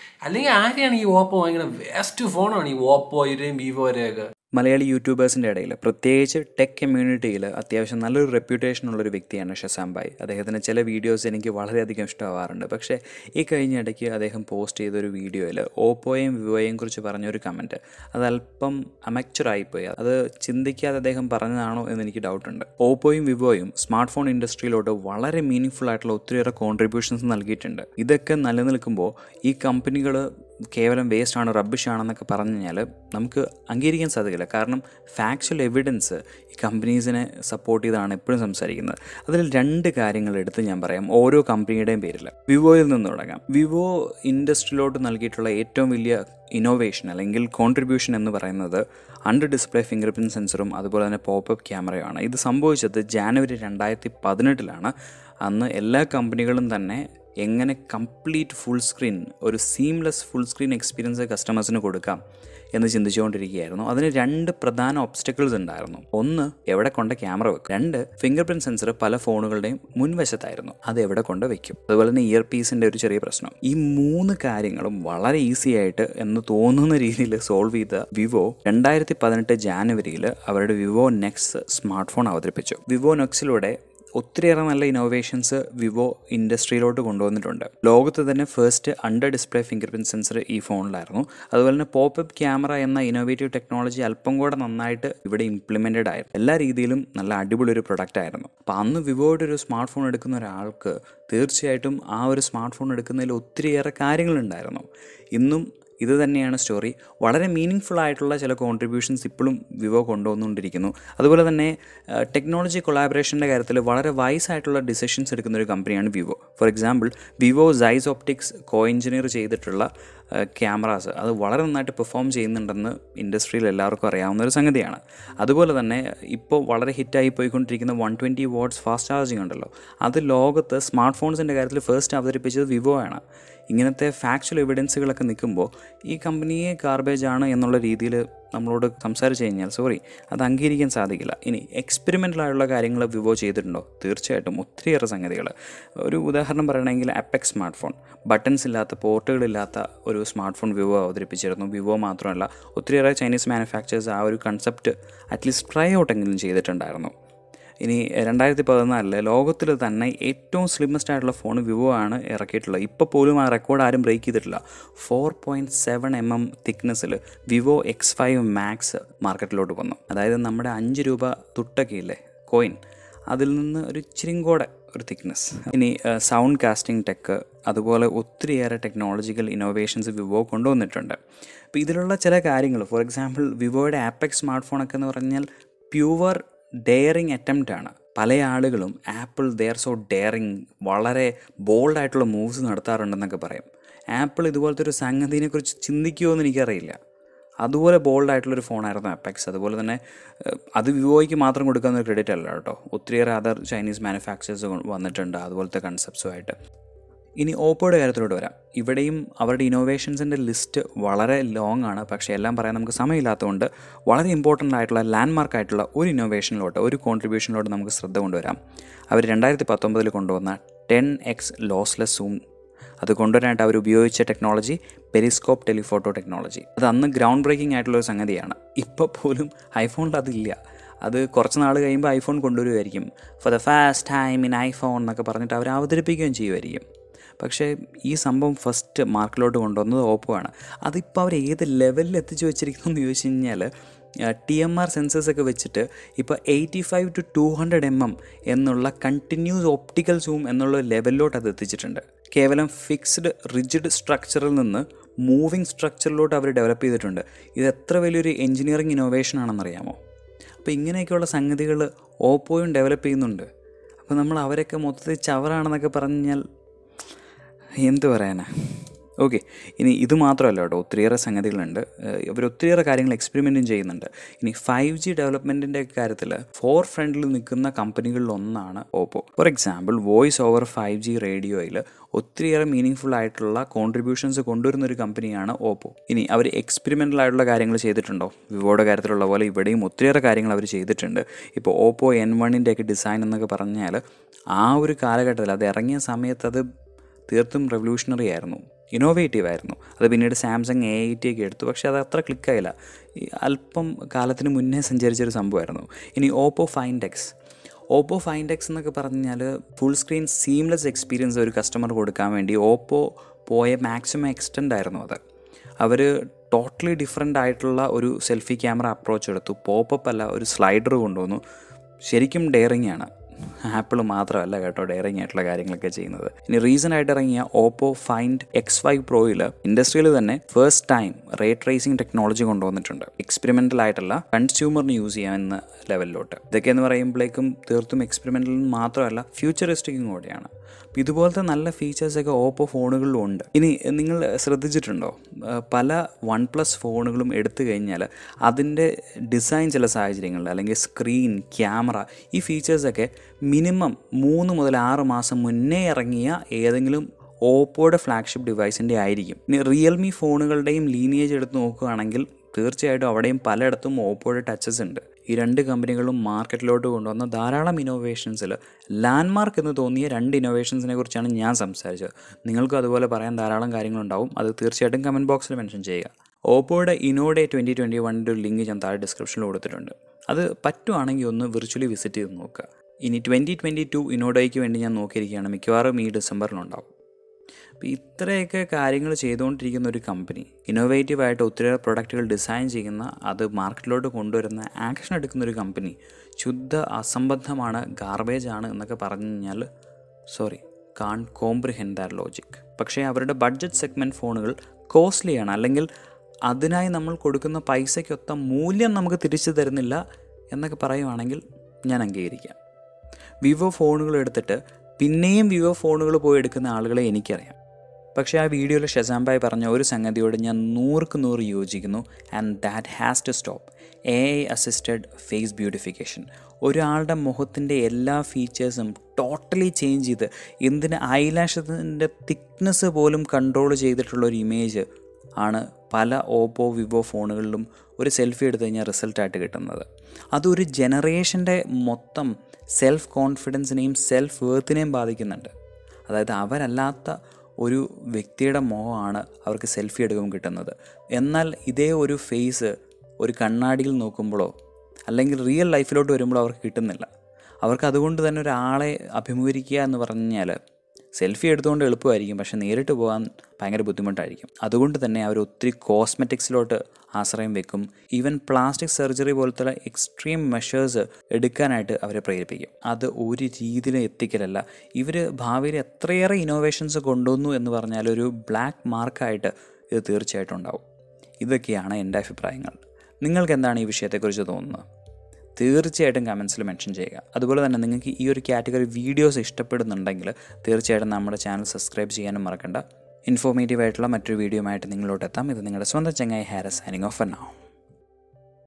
അല്ലെങ്കിൽ ആരെയാണ് ഈ ഓപ്പോ ഭയങ്കര വേസ്റ്റ് ഫോണാണ് ഈ ഓപ്പോയുടെയും വിവോയുടെയൊക്കെ മലയാളി യൂട്യൂബേഴ്സിൻ്റെ ഇടയിൽ പ്രത്യേകിച്ച് ടെക് കമ്മ്യൂണിറ്റിയിൽ അത്യാവശ്യം നല്ലൊരു റെപ്യൂട്ടേഷൻ ഉള്ളൊരു വ്യക്തിയാണ് ഷസാം ഭായ് അദ്ദേഹത്തിൻ്റെ ചില വീഡിയോസ് എനിക്ക് വളരെയധികം ഇഷ്ടമാവാറുണ്ട് പക്ഷേ ഈ കഴിഞ്ഞ ഇടയ്ക്ക് അദ്ദേഹം പോസ്റ്റ് ചെയ്തൊരു വീഡിയോയിൽ ഓപ്പോയും വിവോയും കുറിച്ച് പറഞ്ഞൊരു കമൻറ്റ് അത് അല്പം അമക്ചറായിപ്പോയി അത് ചിന്തിക്കാതെ അദ്ദേഹം പറഞ്ഞതാണോ എന്ന് എനിക്ക് ഡൗട്ടുണ്ട് ഓപ്പോയും വിവോയും സ്മാർട്ട് ഫോൺ ഇൻഡസ്ട്രിയിലോട്ട് വളരെ മീനിങ് ഫുൾ ആയിട്ടുള്ള ഒത്തിരിയേറെ കോൺട്രിബ്യൂഷൻസ് നൽകിയിട്ടുണ്ട് ഇതൊക്കെ നിലനിൽക്കുമ്പോൾ ഈ കമ്പനികൾ കേവലം വേസ്റ്റ് ആണ് റബ്ബിഷ് ആണെന്നൊക്കെ പറഞ്ഞു കഴിഞ്ഞാൽ നമുക്ക് അംഗീകരിക്കാൻ സാധിക്കില്ല കാരണം ഫാക്ച്വൽ എവിഡൻസ് ഈ കമ്പനീസിനെ സപ്പോർട്ട് ചെയ്താണ് എപ്പോഴും സംസാരിക്കുന്നത് അതിൽ രണ്ട് കാര്യങ്ങൾ എടുത്ത് ഞാൻ പറയാം ഓരോ കമ്പനിയുടെയും പേരിൽ വിവോയിൽ നിന്ന് തുടങ്ങാം വിവോ ഇൻഡസ്ട്രിയിലോട്ട് നൽകിയിട്ടുള്ള ഏറ്റവും വലിയ ഇന്നോവേഷൻ അല്ലെങ്കിൽ കോൺട്രിബ്യൂഷൻ എന്ന് പറയുന്നത് അണ്ടർ ഡിസ്പ്ലേ ഫിംഗർ പ്രിൻറ്റ് സെൻസറും അതുപോലെ തന്നെ പോപ്പപ്പ് ക്യാമറയുമാണ് ഇത് സംഭവിച്ചത് ജാനുവരി രണ്ടായിരത്തി പതിനെട്ടിലാണ് അന്ന് എല്ലാ കമ്പനികളും തന്നെ എങ്ങനെ കംപ്ലീറ്റ് ഫുൾ സ്ക്രീൻ ഒരു സീംലെസ് ഫുൾ സ്ക്രീൻ എക്സ്പീരിയൻസ് കസ്റ്റമേഴ്സിന് കൊടുക്കാം എന്ന് ചിന്തിച്ചുകൊണ്ടിരിക്കുകയായിരുന്നു അതിന് രണ്ട് പ്രധാന ഒബ്സ്റ്റക്കിൾസ് ഉണ്ടായിരുന്നു ഒന്ന് എവിടെ കൊണ്ട് ക്യാമറ വെക്കും രണ്ട് ഫിംഗർ പ്രിന്റ് സെൻസർ പല ഫോണുകളുടെയും മുൻവശത്തായിരുന്നു അത് എവിടെ കൊണ്ട് വെക്കും അതുപോലെ തന്നെ ഇയർ പീസിന്റെ ഒരു ചെറിയ പ്രശ്നം ഈ മൂന്ന് കാര്യങ്ങളും വളരെ ഈസി ആയിട്ട് എന്ന് തോന്നുന്ന രീതിയിൽ സോൾവ് ചെയ്ത വിവോ രണ്ടായിരത്തി പതിനെട്ട് ജാനുവരിയിൽ അവരുടെ വിവോ നെക്സ് സ്മാർട്ട് ഫോൺ അവതരിപ്പിച്ചു വിവോ നെക്സിലൂടെ ഒത്തിരിയേറെ നല്ല ഇന്നോവേഷൻസ് വിവോ ഇൻഡസ്ട്രിയിലോട്ട് കൊണ്ടുവന്നിട്ടുണ്ട് ലോകത്ത് തന്നെ first under display fingerprint sensor ഈ ഫോണിലായിരുന്നു അതുപോലെ തന്നെ പോപ്പപ്പ് ക്യാമറ എന്ന ഇന്നോവേറ്റീവ് ടെക്നോളജി അല്പം കൂടെ നന്നായിട്ട് ഇവിടെ ഇംപ്ലിമെൻറ്റഡ് ആയിരുന്നു എല്ലാ രീതിയിലും നല്ല അടിപൊളി ഒരു പ്രൊഡക്റ്റ് ആയിരുന്നു അപ്പോൾ അന്ന് വിവോയുടെ ഒരു സ്മാർട്ട് ഫോൺ എടുക്കുന്ന ഒരാൾക്ക് തീർച്ചയായിട്ടും ആ ഒരു സ്മാർട്ട് ഫോൺ എടുക്കുന്നതിൽ ഒത്തിരിയേറെ കാര്യങ്ങളുണ്ടായിരുന്നു ഇന്നും ഇത് തന്നെയാണ് സ്റ്റോറി വളരെ മീനിങ് ഫുൾ ആയിട്ടുള്ള ചില കോൺട്രിബ്യൂഷൻസ് ഇപ്പോഴും വിവോ കൊണ്ടുവന്നുകൊണ്ടിരിക്കുന്നു അതുപോലെ തന്നെ ടെക്നോളജി കൊളാബറേഷൻ്റെ കാര്യത്തിൽ വളരെ വൈസ് ആയിട്ടുള്ള ഡിസിഷൻസ് എടുക്കുന്ന ഒരു കമ്പനിയാണ് Vivo for example Vivo Zeiss optics co engineer ചെയ്തിട്ടുള്ള ക്യാമറാസ് അത് വളരെ നന്നായിട്ട് പെർഫോം ചെയ്യുന്നുണ്ടെന്ന് ഇൻഡസ്ട്രിയിൽ എല്ലാവർക്കും അറിയാവുന്ന ഒരു സംഗതിയാണ് അതുപോലെ തന്നെ ഇപ്പോൾ വളരെ ഹിറ്റായി പോയിക്കൊണ്ടിരിക്കുന്ന one twenty watts fast charging ഉണ്ടല്ലോ അത് ലോകത്ത് സ്മാർട്ട് ഫോൺസിൻ്റെ കാര്യത്തിൽ ഫസ്റ്റ് അവതരിപ്പിച്ചത് വിവോ ആണ് ഇങ്ങനത്തെ ഫാക്ച്വൽ എവിഡൻസുകളൊക്കെ നിൽക്കുമ്പോൾ ഈ കമ്പനിയെ ഗാർബേജ് ആണ് എന്നുള്ള രീതിയിൽ നമ്മളോട് സംസാരിച്ച് കഴിഞ്ഞാൽ സോറി അത് അംഗീകരിക്കാൻ സാധിക്കില്ല ഇനി എക്സ്പെരിമെൻ്റലായുള്ള കാര്യങ്ങൾ വിവോ ചെയ്തിട്ടുണ്ടോ തീർച്ചയായിട്ടും ഒത്തിരിയേറെ സംഗതികൾ ഒരു ഉദാഹരണം പറയണമെങ്കിൽ അപ്പെക്സ് സ്മാർട്ട് ഫോൺ ബട്ടൺസ് ഇല്ലാത്ത പോർട്ടുകളില്ലാത്ത ഒരു സ്മാർട്ട് ഫോൺ വിവോ അവതരിപ്പിച്ചിരുന്നു വിവോ മാത്രമല്ല ഒത്തിരിയേറെ ചൈനീസ് മാനുഫാക്ചേഴ്സ് ആ ഒരു കൺസെപ്റ്റ് അറ്റ്ലീസ്റ്റ് ട്രൈ ഔട്ടെങ്കിലും ചെയ്തിട്ടുണ്ടായിരുന്നു ഇനി രണ്ടായിരത്തി പതിനാലില് ലോകത്തിൽ തന്നെ ഏറ്റവും സ്ലിമ്മസ്റ്റ് ആയിട്ടുള്ള ഫോൺ വിവോ ആണ് ഇറക്കിയിട്ടുള്ളത് ഇപ്പോൾ പോലും ആ റെക്കോർഡ് ആരും ബ്രേക്ക് ചെയ്തിട്ടില്ല four point seven M M തിക്നെസ്സിൽ വിവോ എക്സ് ഫൈവ് മാക്സ് മാർക്കറ്റിലോട്ട് വന്നു അതായത് നമ്മുടെ അഞ്ച് രൂപ തുട്ടൊക്കെ ഇല്ലേ കോയിൻ അതിൽ നിന്ന് ഒരു ഇച്ചിരിയും കൂടെ ഒരു തിക്നെസ് ഇനി സൗണ്ട് കാസ്റ്റിംഗ് ടെക്ക് അതുപോലെ ഒത്തിരിയേറെ ടെക്നോളജിക്കൽ ഇന്നോവേഷൻസ് വിവോ കൊണ്ടുവന്നിട്ടുണ്ട് അപ്പോൾ ഇതിലുള്ള ചില കാര്യങ്ങൾ ഫോർ എക്സാമ്പിൾ വിവോയുടെ ആപ്പെക്സ് സ്മാർട്ട് ഫോണൊക്കെ എന്ന് പറഞ്ഞാൽ പ്യുവർ ഡെയറിങ് അറ്റംപ്റ്റ് ആണ് പല ആളുകളും ആപ്പിൾ ദെയർ സോ ഡെയറിങ് വളരെ ബോൾഡായിട്ടുള്ള മൂവ്സ് നടത്താറുണ്ടെന്നൊക്കെ പറയും ആപ്പിൾ ഇതുപോലത്തെ ഒരു സംഗതിനെക്കുറിച്ച് ചിന്തിക്കുമോ എന്ന് എനിക്കറിയില്ല അതുപോലെ ബോൾഡായിട്ടുള്ളൊരു ഫോണായിരുന്നു അപ്പെക്സ് അതുപോലെ തന്നെ അത് വിവോയ്ക്ക് മാത്രം കൊടുക്കുന്ന ഒരു ക്രെഡിറ്റ് അല്ല കേട്ടോ ഒത്തിരിയേറെ അതർ ചൈനീസ് മാനുഫാക്ചേഴ്സ് വന്നിട്ടുണ്ട് അതുപോലത്തെ കൺസെപ്റ്റ്സുമായിട്ട് ഇനി ഓപ്പോയുടെ കാര്യത്തിലോട്ട് വരാം ഇവിടെയും അവരുടെ ഇന്നോവേഷൻസിൻ്റെ ലിസ്റ്റ് വളരെ ലോങ് ആണ് പക്ഷേ എല്ലാം പറയാൻ നമുക്ക് സമയമില്ലാത്തതുകൊണ്ട് വളരെ ഇമ്പോർട്ടൻ്റ് ആയിട്ടുള്ള ലാൻഡ് മാർക്ക് ആയിട്ടുള്ള ഒരു ഇന്നോവേഷനിലോട്ട് ഒരു കോൺട്രിബ്യൂഷനിലോട്ട് നമുക്ക് ശ്രദ്ധ കൊണ്ടുവരാം അവർ രണ്ടായിരത്തി പത്തൊമ്പതിൽ കൊണ്ടുവന്ന ടെൻ എക്സ് ലോസ്ലെസ് സൂം അത് കൊണ്ടുവരാനായിട്ട് അവർ ഉപയോഗിച്ച ടെക്നോളജി പെരിസ്കോപ്പ് ടെലിഫോട്ടോ ടെക്നോളജി അത് അന്ന് ഗ്രൗണ്ട് ബ്രേക്കിംഗ് ആയിട്ടുള്ള ഒരു സംഗതിയാണ് ഇപ്പോൾ പോലും ഐഫോണിൽ അതില്ല അത് കുറച്ച് നാൾ കഴിയുമ്പോൾ ഐഫോൺ കൊണ്ടുവരുമായിരിക്കും for the first time in iPhone എന്നൊക്കെ പറഞ്ഞിട്ട് അവർ അവതരിപ്പിക്കുകയും ചെയ്യുമായിരിക്കും പക്ഷേ ഈ സംഭവം ഫസ്റ്റ് മാർക്കിലോട്ട് കൊണ്ടുവന്നത് ഓപ്പോ ആണ് അതിപ്പോൾ അവർ ഏത് ലെവലിൽ എത്തിച്ചു വെച്ചിരിക്കുന്നു എന്ന് ചോദിച്ചു കഴിഞ്ഞാൽ ടി എം ആർ സെൻസേഴ്സ് ഒക്കെ വെച്ചിട്ട് ഇപ്പോൾ eighty five to two hundred M M എന്നുള്ള കണ്ടിന്യൂസ് ഒപ്റ്റിക്കൽ സൂം എന്നുള്ള ലെവലിലോട്ട് അത് എത്തിച്ചിട്ടുണ്ട് കേവലം ഫിക്സ്ഡ് റിജിഡ് സ്ട്രക്ചറിൽ നിന്ന് മൂവിങ് സ്ട്രക്ചറിലോട്ട് അവർ ഡെവലപ്പ് ചെയ്തിട്ടുണ്ട് ഇത് എത്ര വലിയൊരു എഞ്ചിനീയറിംഗ് ഇന്നോവേഷൻ ആണെന്നറിയാമോ അപ്പോൾ ഇങ്ങനെയൊക്കെയുള്ള സംഗതികൾ ഓപ്പോയും ഡെവലപ്പ് ചെയ്യുന്നുണ്ട് അപ്പോൾ നമ്മൾ അവരൊക്കെ മൊത്തത്തിൽ ചവറാണെന്നൊക്കെ പറഞ്ഞാൽ എന്ത് പറയാനാ ഓക്കെ ഇനി ഇത് മാത്രമല്ല കേട്ടോ ഒത്തിരിയേറെ സംഗതികളുണ്ട് ഇവർ ഒത്തിരിയേറെ കാര്യങ്ങൾ എക്സ്പെരിമെൻറ്റും ചെയ്യുന്നുണ്ട് ഇനി ഫൈവ് ജി ഡെവലപ്മെൻറ്റിൻ്റെ കാര്യത്തിൽ ഫോർ ഫ്രണ്ടിൽ നിൽക്കുന്ന കമ്പനികളിൽ ഒന്നാണ് Oppo for example voice over five G റേഡിയോയിൽ ഒത്തിരിയേറെ മീനിങ് ഫുൾ ആയിട്ടുള്ള കോൺട്രിബ്യൂഷൻസ് കൊണ്ടുവരുന്ന ഒരു കമ്പനിയാണ് ഓപ്പോ ഇനി അവർ എക്സ്പെരിമെൻ്റൽ ആയിട്ടുള്ള കാര്യങ്ങൾ ചെയ്തിട്ടുണ്ടോ വിവോയുടെ കാര്യത്തിലുള്ള പോലെ ഇവിടെയും ഒത്തിരിയേറെ കാര്യങ്ങൾ അവർ ചെയ്തിട്ടുണ്ട് ഇപ്പോൾ ഓപ്പോ എൻ വണ്ണിൻ്റെ ഒക്കെ ഡിസൈൻ എന്നൊക്കെ പറഞ്ഞാൽ ആ ഒരു കാലഘട്ടത്തിൽ അത് ഇറങ്ങിയ സമയത്ത് അത് തീർത്തും റെവല്യൂഷണറി ആയിരുന്നു ഇന്നോവേറ്റീവ് ആയിരുന്നു അത് പിന്നീട് സാംസങ് എ എയ്റ്റി ഒക്കെ എടുത്തു പക്ഷേ അത് അത്ര ക്ലിക്കായില്ല ഈ അല്പം കാലത്തിന് മുന്നേ സഞ്ചരിച്ചൊരു സംഭവമായിരുന്നു ഇനി Oppo find X Oppo find X എന്നൊക്കെ പറഞ്ഞാൽ ഫുൾ സ്ക്രീൻ സീംലെസ് എക്സ്പീരിയൻസ് ഒരു കസ്റ്റമർ കൊടുക്കാൻ വേണ്ടി ഓപ്പോ പോയ മാക്സിമം എക്സ്റ്റെൻഡ് ആയിരുന്നു അത് അവർ ടോട്ടലി ഡിഫറെൻ്റ് ആയിട്ടുള്ള ഒരു സെൽഫി ക്യാമറ അപ്രോച്ച് എടുത്തു പോപ്പപ്പ് അല്ല ഒരു സ്ലൈഡർ കൊണ്ടുവന്നു ശരിക്കും ഡെയറിങ് ആണ് ആപ്പിൾ മാത്രമല്ല കേട്ടോ ഡെയറിങ് ആയിട്ടുള്ള കാര്യങ്ങളൊക്കെ ചെയ്യുന്നത് ഇനി റീസൺ ആയിട്ട് ഇറങ്ങിയ ഓപ്പോ ഫൈൻഡ് എക്സ് ഫൈവ് പ്രോയിൽ ഇൻഡസ്ട്രിയിൽ തന്നെ first time ray tracing technology കൊണ്ടുവന്നിട്ടുണ്ട് എക്സ്പെരിമെൻ്റൽ ആയിട്ടുള്ള കൺസ്യൂമറിന് യൂസ് ചെയ്യാവുന്ന ലെവലിലോട്ട് ഇതൊക്കെ എന്ന് പറയുമ്പോഴേക്കും തീർത്തും എക്സ്പെരിമെൻ്റൽ മാത്രമല്ല ഫ്യൂച്ചറിസ്റ്റിക്കും കൂടെയാണ് അപ്പോൾ ഇതുപോലത്തെ നല്ല ഫീച്ചേഴ്സൊക്കെ ഓപ്പോ ഫോണുകളിലും ഉണ്ട് ഇനി നിങ്ങൾ ശ്രദ്ധിച്ചിട്ടുണ്ടോ പല വൺ പ്ലസ് ഫോണുകളും എടുത്തു കഴിഞ്ഞാൽ അതിൻ്റെ ഡിസൈൻ ചില സാഹചര്യങ്ങളിൽ അല്ലെങ്കിൽ സ്ക്രീൻ ക്യാമറ ഈ ഫീച്ചേഴ്സൊക്കെ മിനിമം മൂന്ന് മുതൽ ആറ് മാസം മുന്നേ ഇറങ്ങിയ ഏതെങ്കിലും ഓപ്പോയുടെ ഫ്ലാഗ്ഷിപ്പ് ഡിവൈസിൻ്റെ ആയിരിക്കും ഇനി റിയൽമി ഫോണുകളുടെയും ലീനിയേജ് എടുത്ത് നോക്കുകയാണെങ്കിൽ തീർച്ചയായിട്ടും അവിടെയും പലയിടത്തും ഓപ്പോയുടെ ടച്ചസ് ഉണ്ട് ഈ രണ്ട് കമ്പനികളും മാർക്കറ്റിലോട്ട് കൊണ്ടുവന്ന ധാരാളം ഇന്നോവേഷൻസിൽ ലാൻഡ്മാർക്ക് എന്ന് തോന്നിയ രണ്ട് ഇന്നോവേഷൻസിനെ കുറിച്ചാണ് ഞാൻ സംസാരിച്ചത് നിങ്ങൾക്കും അതുപോലെ പറയാൻ ധാരാളം കാര്യങ്ങളുണ്ടാവും അത് തീർച്ചയായിട്ടും കമൻറ്റ് ബോക്സിൽ മെൻഷൻ ചെയ്യുക ഓപ്പോയുടെ ഇനോഡേ ട്വൻറ്റി ട്വൻറ്റി വണ്ണിൻ്റെ ഒരു ലിങ്ക് ഞാൻ താഴെ ഡിസ്ക്രിപ്ഷനിൽ കൊടുത്തിട്ടുണ്ട് അത് പറ്റുവാണെങ്കിൽ ഒന്ന് വിർച്വലി വിസിറ്റ് ചെയ്ത് നോക്കുക ഇനി ട്വൻറ്റി ട്വൻറ്റി ടു ഇനോഡോയ്ക്ക് വേണ്ടി ഞാൻ നോക്കിയിരിക്കുകയാണ് മിക്കവാറും ഈ ഡിസംബറിലുണ്ടാവും അപ്പോൾ ഇത്രയൊക്കെ കാര്യങ്ങൾ ചെയ്തുകൊണ്ടിരിക്കുന്ന ഒരു കമ്പനി ഇന്നോവേറ്റീവ് ആയിട്ട് ഒത്തിരിയേറെ പ്രൊഡക്റ്റുകൾ ഡിസൈൻ ചെയ്യുന്ന അത് മാർക്കറ്റിലോട്ട് കൊണ്ടുവരുന്ന ആക്ഷൻ എടുക്കുന്ന ഒരു കമ്പനി ശുദ്ധ അസംബന്ധമാണ് ഗാർബേജ് ആണ് എന്നൊക്കെ പറഞ്ഞു കഴിഞ്ഞാൽ sorry can't comprehend their logic പക്ഷേ അവരുടെ ബഡ്ജറ്റ് സെഗ്മെൻറ്റ് ഫോണുകൾ കോസ്റ്റ്ലിയാണ് അല്ലെങ്കിൽ അതിനായി നമ്മൾ കൊടുക്കുന്ന പൈസയ്ക്കൊത്ത മൂല്യം നമുക്ക് തിരിച്ചു തരുന്നില്ല എന്നൊക്കെ പറയുവാണെങ്കിൽ ഞാൻ അംഗീകരിക്കാം വിവോ ഫോണുകൾ എടുത്തിട്ട് പിന്നെയും വിവോ ഫോണുകൾ പോയി എടുക്കുന്ന ആളുകളെ എനിക്കറിയാം പക്ഷേ ആ വീഡിയോയിൽ ഷെസാംബായ് പറഞ്ഞ ഒരു സംഗതിയോട് ഞാൻ നൂറുക്ക് നൂറ് യോജിക്കുന്നു and that has to stop A I assisted face beautification ഒരാളുടെ മുഖത്തിൻ്റെ എല്ലാ ഫീച്ചേഴ്സും ടോട്ടലി ചേഞ്ച് ചെയ്ത് എന്തിന് ഐലാഷത്തിൻ്റെ തിക്നെസ് പോലും കൺട്രോൾ ചെയ്തിട്ടുള്ള ഒരു ഇമേജ് ആണ് പല ഓപ്പോ വിവോ ഫോണുകളിലും ഒരു സെൽഫി എടുത്തു കഴിഞ്ഞാൽ റിസൾട്ടായിട്ട് കിട്ടുന്നത് അതൊരു ജനറേഷൻ്റെ മൊത്തം സെൽഫ് കോൺഫിഡൻസിനെയും സെൽഫ് വേർത്തിനെയും ബാധിക്കുന്നുണ്ട് അതായത് അവരല്ലാത്ത ഒരു വ്യക്തിയുടെ മുഖമാണ് അവർക്ക് സെൽഫി എടുക്കുമ്പോൾ കിട്ടുന്നത് എന്നാൽ ഇതേ ഒരു ഫേസ് ഒരു കണ്ണാടിയിൽ നോക്കുമ്പോഴോ അല്ലെങ്കിൽ റിയൽ ലൈഫിലോട്ട് വരുമ്പോഴോ അവർക്ക് കിട്ടുന്നില്ല അവർക്ക് അതുകൊണ്ട് തന്നെ ഒരാളെ അഭിമുഖീകരിക്കുക എന്ന് പറഞ്ഞാൽ സെൽഫി എടുത്തുകൊണ്ട് എളുപ്പമായിരിക്കും പക്ഷെ നേരിട്ട് പോകാൻ ഭയങ്കര ബുദ്ധിമുട്ടായിരിക്കും അതുകൊണ്ട് തന്നെ അവർ ഒത്തിരി കോസ്മെറ്റിക്സിലോട്ട് ആശ്രയം വെക്കും ഈവൻ പ്ലാസ്റ്റിക് സർജറി പോലത്തെ എക്സ്ട്രീം മെഷേഴ്സ് എടുക്കാനായിട്ട് അവരെ പ്രേരിപ്പിക്കും അത് ഒരു രീതിയിലും എത്തിക്കലല്ല ഇവർ ഭാവിയിൽ എത്രയേറെ ഇന്നോവേഷൻസ് കൊണ്ടുവന്നു എന്ന് പറഞ്ഞാൽ ഒരു ബ്ലാക്ക് മാർക്കായിട്ട് ഇത് തീർച്ചയായിട്ടും ഉണ്ടാവും ഇതൊക്കെയാണ് എൻ്റെ അഭിപ്രായങ്ങൾ നിങ്ങൾക്ക് എന്താണ് ഈ വിഷയത്തെക്കുറിച്ച് തോന്നുന്നത് തീർച്ചയായിട്ടും കമൻസിൽ മെൻഷൻ ചെയ്യുക അതുപോലെ തന്നെ നിങ്ങൾക്ക് ഈ ഒരു കാറ്റഗറി വീഡിയോസ് ഇഷ്ടപ്പെടുന്നുണ്ടെങ്കിൽ തീർച്ചയായിട്ടും നമ്മുടെ ചാനൽ സബ്സ്ക്രൈബ് ചെയ്യാനും മറക്കണ്ട ഇൻഫോർമേറ്റീവ് ആയിട്ടുള്ള മറ്റൊരു വീഡിയോ ആയിട്ട് നിങ്ങളോട്ട് എത്താം ഇത് നിങ്ങളുടെ സ്വന്തം ചങ്ങായി ഹാരസ് സൈനിങ് ഓഫ് നാവും